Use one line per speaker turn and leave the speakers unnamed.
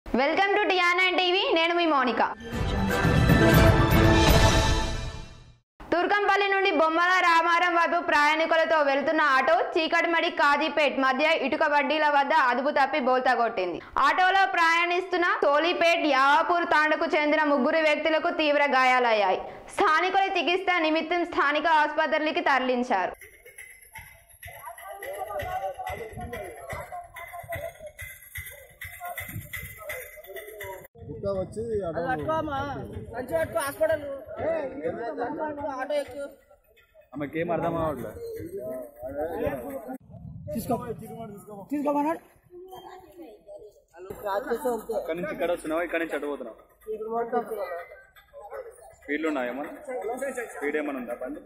welcome to టియానా TV నేను మీ మౌనిక తుర్కంపల్లి నుండి బొమ్మల రామారం వైపు ప్రయాణికులతో వెళ్తున్న ఆటో చీకటిమడి కాజీపేట్ మధ్య ఇటుక వడ్డీల వద్ద అదుపు తప్పి బోల్తా కొట్టింది ఆటోలో ప్రయాణిస్తున్న సోలిపేట్ యావాపూర్ తాండకు చెందిన ముగ్గురు వ్యక్తులకు తీవ్ర గాయాలయ్యాయి స్థానికుల చికిత్స నిమిత్తం స్థానిక ఆసుపత్రికి తరలించారు
ఇంకా వచ్చి అటు
పట్టుకోమా మంచి పట్టుకో హాస్పిటల్ ఆటో ఎక్కు
ఆమెకి ఏం అర్థం అవ్వట్లేదు
తీసుకోమన్నాడు
ఇక్కడ నుంచి ఇక్కడ వస్తున్నావా ఇక్కడ నుంచి అటు పోతున్నావు స్పీడ్లు ఉన్నాయా ఏమన్నా స్పీడ్ ఏమైనా ఉందా బండి